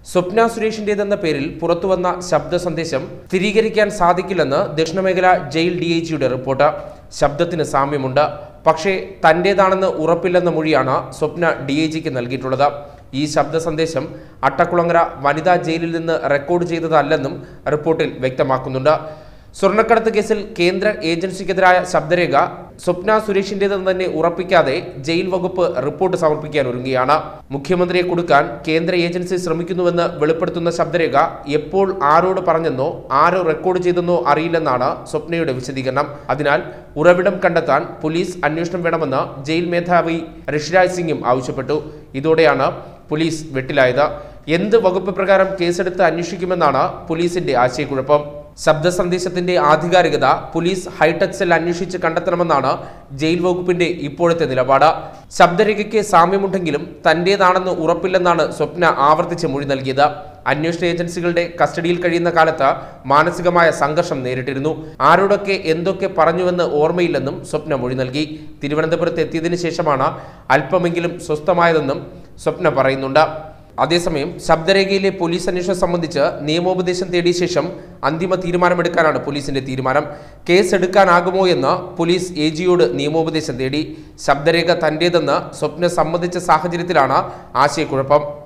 സ്വപ്ന സുരേഷിന്റേതെന്ന പേരിൽ പുറത്തുവന്ന ശബ്ദ സന്ദേശം സ്ഥിരീകരിക്കാൻ സാധിക്കില്ലെന്ന് ദക്ഷിണമേഖല ജയിൽ ഡി ഐ ജിയുടെ റിപ്പോർട്ട് ശബ്ദത്തിന് സാമ്യമുണ്ട് പക്ഷേ തന്റേതാണെന്ന് ഉറപ്പില്ലെന്ന മൊഴിയാണ് സ്വപ്ന ഡി ഐ ജിക്ക് നൽകിയിട്ടുള്ളത് ഈ ശബ്ദ സന്ദേശം അട്ടക്കുളങ്ങര വനിതാ ജയിലിൽ നിന്ന് റെക്കോർഡ് ചെയ്തതല്ലെന്നും റിപ്പോർട്ടിൽ വ്യക്തമാക്കുന്നുണ്ട് സ്വർണ്ണക്കടത്ത് കേസിൽ കേന്ദ്ര ഏജൻസിക്കെതിരായ ശബ്ദരേഖ സ്വപ്ന സുരേഷിന്റേതെന്ന് തന്നെ ഉറപ്പിക്കാതെ ജയിൽ വകുപ്പ് റിപ്പോർട്ട് സമർപ്പിക്കാൻ ഒരുങ്ങുകയാണ് മുഖ്യമന്ത്രിയെ കൊടുക്കാൻ കേന്ദ്ര ഏജൻസി ശ്രമിക്കുന്നുവെന്ന് വെളിപ്പെടുത്തുന്ന ശബ്ദരേഖ എപ്പോൾ ആരോട് പറഞ്ഞെന്നോ ആരോ റെക്കോർഡ് ചെയ്തെന്നോ അറിയില്ലെന്നാണ് സ്വപ്നയുടെ വിശദീകരണം അതിനാൽ ഉറവിടം കണ്ടെത്താൻ പോലീസ് അന്വേഷണം വേണമെന്ന് ജയിൽ മേധാവി ഋഷിരാജ് സിംഗും ആവശ്യപ്പെട്ടു ഇതോടെയാണ് പോലീസ് വെട്ടിലായത് എന്ത് വകുപ്പ് പ്രകാരം കേസെടുത്ത് അന്വേഷിക്കുമെന്നാണ് പോലീസിന്റെ ആശയക്കുഴപ്പം ശബ്ദ സന്ദേശത്തിന്റെ ആധികാരികത പോലീസ് ഹൈടെക് സെൽ അന്വേഷിച്ച് കണ്ടെത്തണമെന്നാണ് ജയിൽ വകുപ്പിന്റെ ഇപ്പോഴത്തെ നിലപാട് ശബ്ദരേഖയ്ക്ക് സാമ്യമുണ്ടെങ്കിലും തന്റേതാണെന്ന് ഉറപ്പില്ലെന്നാണ് സ്വപ്ന ആവർത്തിച്ച് മൊഴി നൽകിയത് അന്വേഷണ ഏജൻസികളുടെ കസ്റ്റഡിയിൽ കഴിയുന്ന കാലത്ത് മാനസികമായ സംഘർഷം നേരിട്ടിരുന്നു ആരോടൊക്കെ എന്തൊക്കെ പറഞ്ഞുവെന്ന് ഓർമ്മയില്ലെന്നും സ്വപ്ന മൊഴി നൽകി തിരുവനന്തപുരത്ത് എത്തിയതിനു ശേഷമാണ് അല്പമെങ്കിലും സ്വസ്ഥമായതെന്നും സ്വപ്ന പറയുന്നുണ്ട് അതേസമയം ശബ്ദരേഖയിലെ പോലീസ് അന്വേഷണം സംബന്ധിച്ച് നിയമോപദേശം തേടിയ ശേഷം അന്തിമ തീരുമാനമെടുക്കാനാണ് പോലീസിന്റെ തീരുമാനം കേസ് എടുക്കാനാകുമോ എന്ന് പോലീസ് എ ജിയോട് നിയമോപദേശം തേടി ശബ്ദരേഖ തന്റേതെന്ന് സ്വപ്ന സമ്മതിച്ച സാഹചര്യത്തിലാണ് ആശയക്കുഴപ്പം